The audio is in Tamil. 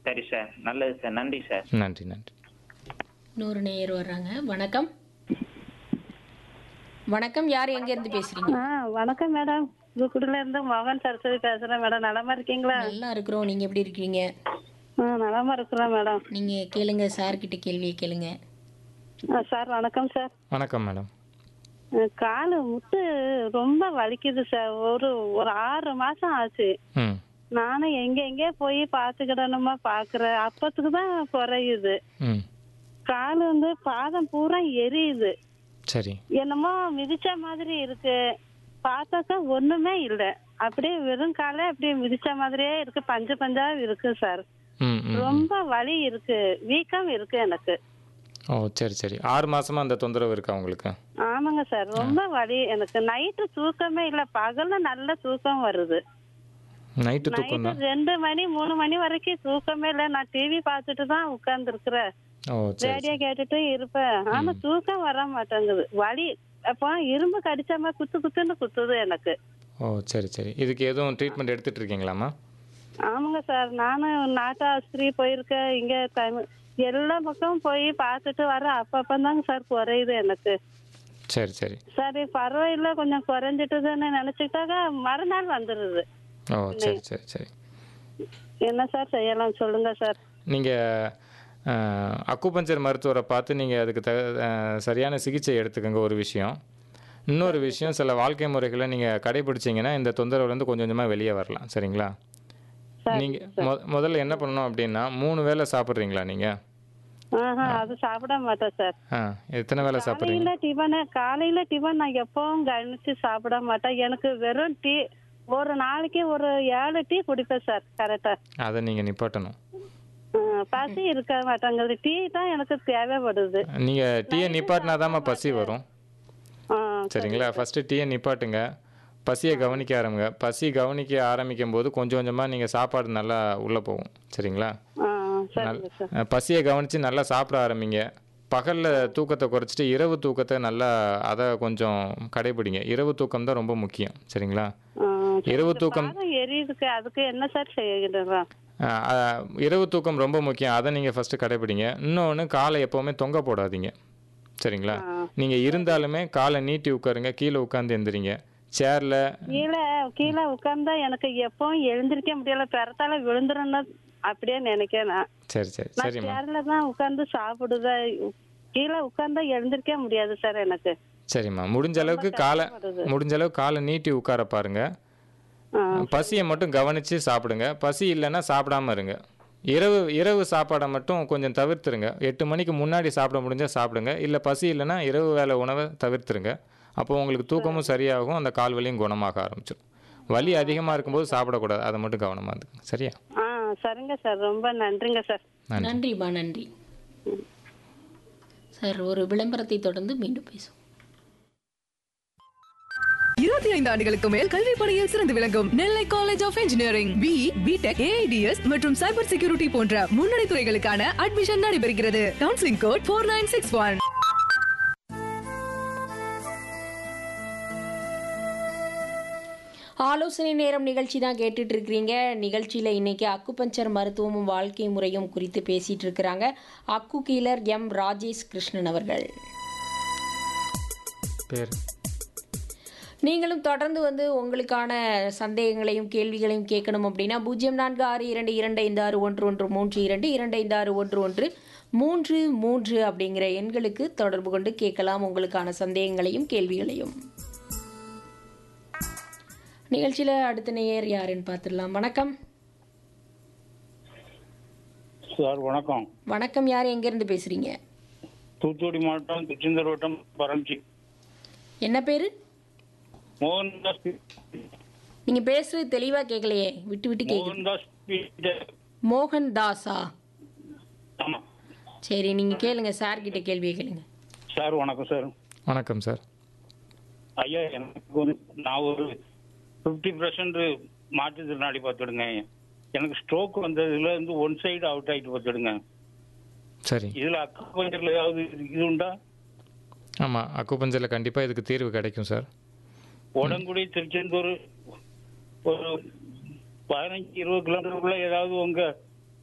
சரி சார் நல்லது சார் நன்றி சார் நன்றி நன்றி இன்னொரு நேயர் வர்றாங்க வணக்கம் வணக்கம் யார் எங்கேருந்து பேசுறீங்க ஆ வணக்கம் மேடம் தூத்துக்குடியில இருந்து மோகன் சரஸ்வதி பேசுறேன் மேடம் நலமா இருக்கீங்களா நல்லா இருக்கிறோம் நீங்க எப்படி இருக்கீங்க ஆ நலமா இருக்கிறோம் மேடம் நீங்க கேளுங்க சார் கிட்ட கேள்வியை கேளுங்க ஆ, சார் வணக்கம் சார் வணக்கம் மேடம் ஆ, காலு முட்டு ரொம்ப வலிக்குது சார் ஒரு ஒரு ஆறு மாசம் ஆச்சு ம் நானும் எங்க எங்கே போய் பாத்துக்கிடணுமா பாக்குறேன் அப்பத்துக்கு தான் குறையுது ம் காலு வந்து பாதம் பூரா எரியுது சரி என்னமோ மிதிச்ச மாதிரி இருக்கு பார்த்தாக்கா ஒண்ணுமே இல்ல அப்படியே வெறும் காலே அப்படியே மிதிச்ச மாதிரியே இருக்கு பஞ்சு பஞ்சா இருக்கு சார் ம் ம் ரொம்ப வலி இருக்கு வீக்கம் இருக்கு எனக்கு ஓ சரி சரி ஆறு மாசமா அந்த தொந்தரவு இருக்கா உங்களுக்கு ஆமாங்க சார் ரொம்ப வலி எனக்கு நைட்டு தூக்கமே இல்ல பகல்ல நல்ல தூக்கம் வருது நைட்டு தூக்கம் நைட்டு தான் ரெண்டு மணி மூணு மணி வரைக்கும் தூக்கமே இல்ல நான் டிவி பார்த்துட்டு தான் உட்கார்ந்து இருக்கிறேன் ஓ சரி ரேடியோ கேட்டுட்டு இருப்பேன் ஆனா தூக்கம் வர மாட்டேங்குது வலி அப்போ இரும்பு கடிச்ச மாதிரி குத்து குத்துன்னு குத்துது எனக்கு ஓ சரி சரி இதுக்கு எதுவும் ட்ரீட்மெண்ட் எடுத்துட்டு இருக்கீங்களாம்மா ஆமாங்க சார் நானும் நாட்டு ஆஸ்பத்திரி போயிருக்கேன் இங்க தமிழ் எல்லா பக்கமும் போய் பார்த்துட்டு வரேன் அப்பப்பதாங்க சார் குறையுது எனக்கு சரி சரி சரி பரவாயில்ல கொஞ்சம் குறைஞ்சிட்டுதுன்னு நினைச்சுக்கிட்டாக்க மறுநாள் வந்துடுது ஓ சரி சரி சரி என்ன சார் செய்யலாம் சொல்லுங்க சார் நீங்கள் அக்குபஞ்சர் மருத்துவரை பார்த்து நீங்கள் அதுக்கு த அஹ், சரியான சிகிச்சை எடுத்துக்கோங்க ஒரு விஷயம் இன்னொரு விஷயம் சில வாழ்க்கை முறைகளை நீங்கள் கடைபிடிச்சீங்கன்னா இந்த தொந்தரவுலேருந்து கொஞ்சம் கொஞ்சமாக வெளியே வரலாம் சரிங்களா நீங்கள் மொ முதல்ல என்ன பண்ணணும் அப்படின்னா மூணு வேளை சாப்பிட்றீங்களா நீங்கள் ஆஹா அது சாப்பிட மாட்டேன் சார் ஆ எத்தனை வேளை சாப்பிட்றீங்க காலையில டிஃபனு காலையில டிஃபன் நான் எப்பவும் கவனிச்சு சாப்பிட மாட்டேன் எனக்கு வெறும் டீ ஒரு நாளைக்கு ஒரு ஏழு டீ குடிப்பேன் சார் கரெக்டா அதை நீங்கள் நிப்பாட்டணும் பசி இருக்க மாட்டேங்குது டீ தான் எனக்கு தேவைப்படுது நீங்கள் டீயை நிப்பாட்டினாதாம்மா பசி வரும் ஆ, சரிங்களா ஃபஸ்ட்டு டீயை நிப்பாட்டுங்க பசியை கவனிக்க ஆரம்பிங்க பசி கவனிக்க ஆரம்பிக்கும் போது கொஞ்சம் கொஞ்சமாக நீங்கள் சாப்பாடு நல்லா உள்ளே போகும் சரிங்களா ஆ, சரிங்க சார் அஹ் பசியை கவனித்து நல்லா சாப்பிட ஆரம்பிங்க பகலில் தூக்கத்தை குறைச்சிட்டு இரவு தூக்கத்தை நல்லா அதை கொஞ்சம் கடைபிடிங்க இரவு தூக்கம் தான் ரொம்ப முக்கியம் சரிங்களா ஆ, இரவு தூக்கம் பாதம் எரியுதுக்கு அதுக்கு என்ன சார் செய்யணும் அஹ் அஹ் இரவு தூக்கம் ரொம்ப முக்கியம் அதை நீங்கள் ஃபஸ்ட்டு கடைபிடிங்க இன்னொன்று காலை எப்போவுமே தொங்க போடாதீங்க சரிங்களா நீங்கள் இருந்தாலுமே காலை நீட்டி உட்காருங்க கீழே உட்காந்து எந்திரிங்க சேரில் கீழே கீழே உட்கார்ந்தா எனக்கு எப்பவும் எழுந்திருக்க முடியல பெறத்தால விழுந்துருன்னு அப்படியே நினைக்கிறேன் நான். சரி சரி நான் சரிம்மா சேர்ல தான் உட்கார்ந்து சாப்பிடுவேன் கீழே உட்கார்ந்தா எழுந்திருக்க முடியாது சார் எனக்கு சரிம்மா முடிஞ்ச அளவுக்கு காலை முடிஞ்ச அளவுக்கு காலை நீட்டி உட்கார பாருங்க ஆ, பசியை மட்டும் கவனித்து சாப்பிடுங்க பசி இல்லைன்னா சாப்பிடாம இருங்க இரவு இரவு சாப்பாடை மட்டும் கொஞ்சம் தவிர்த்துருங்க எட்டு மணிக்கு முன்னாடி சாப்பிட முடிஞ்சால் சாப்பிடுங்க இல்லை பசி இல்லைன்னா இரவு வேலை உணவை தவிர்த்துருங்க அப்போ உங்களுக்கு தூக்கமும் சரியாகும் அந்த கால் வலியும் குணமாக ஆரம்பிச்சிடும் வலி அதிகமாக இருக்கும்போது சாப்பிடக்கூடாது அதை மட்டும் கவனமாக இருந்துங்க சரியா ஆ சரிங்க சார் ரொம்ப நன்றிங்க சார் நன்றி நன்றிம்மா நன்றி சார் ஒரு விளம்பரத்தை தொடர்ந்து மீண்டும் பேசுவோம் இருபத்தி ஐந்து ஆண்டுகளுக்கு மேல் கல்வி பணியில் சிறந்து விளங்கும் Nellai college of engineering B BTech AIDS மற்றும் சைபர் செக்யூரிட்டி போன்ற முன்னணி துறைகளுக்கான அட்மிஷன் நடைபெறுகிறது counselling code four nine six one ஆலோசனை நேரம் நிகழ்ச்சி தான் கேட்டுட்டு இருக்கிறீங்க நிகழ்ச்சியில் இன்னைக்கு அக்குபஞ்சர் மருத்துவமும் வாழ்க்கை முறையும் குறித்து பேசிட்டு இருக்கிறாங்க அக்கு கீலர் எம் ராஜேஷ் கிருஷ்ணன் அவர்கள் பேர் நீங்களும் தொடர்ந்து வந்து உங்களுக்கான சந்தேகங்களையும் கேள்விகளையும் கேட்கணும் அப்படின்னா பூஜ்ஜியம் நான்கு ஆறு இரண்டு இரண்டு ஐந்து ஆறு ஒன்று ஒன்று மூன்று இரண்டு இரண்டு ஐந்து ஆறு ஒன்று ஒன்று மூன்று மூன்று அப்படிங்கிற எண்களுக்கு தொடர்பு கொண்டு கேட்கலாம் உங்களுக்கான சந்தேகங்களையும் கேள்விகளையும் நிகழ்ச்சியில் அடுத்த நேயர் யாருன்னு பார்த்துடலாம் வணக்கம் சார் வணக்கம் வணக்கம் யார் எங்கேருந்து பேசுகிறீங்க தூத்துக்குடி மாவட்டம் திருச்செந்தூர் வட்டம் பரம்ச்சி என்ன பேர் மோகன்தாஸ் நீங்கள் பேசுகிறது தெளிவாக கேட்கலையே விட்டு விட்டு கேட்குது மோகன்தாஸ் பீட்டர். மோகன் தாஸா ஆமா சரி நீங்கள் கேளுங்க சார் கிட்ட கேள்வியை கேளுங்க சார் வணக்கம் சார் வணக்கம் சார் ஐயா எனக்கு வந்து நான் ஒரு ஃபிஃப்டி பர்சன்ட் மாற்றுத்திறனாளி பார்த்துடுங்க எனக்கு ஸ்ட்ரோக் வந்ததுல இருந்து ஒன் சைடு அவுட் ஆயிட்டு பார்த்துடுங்க சரி இதுல அக்கா பஞ்சர்ல ஏதாவது இது உண்டா ஆமாம் அக்குபஞ்சரில் கண்டிப்பாக இதுக்கு தீர்வு கிடைக்கும் சார் உடங்குடி திருச்செந்தூர் ஒரு பதினஞ்சு இருபது கிலோமீட்டருக்குள்ள ஏதாவது உங்க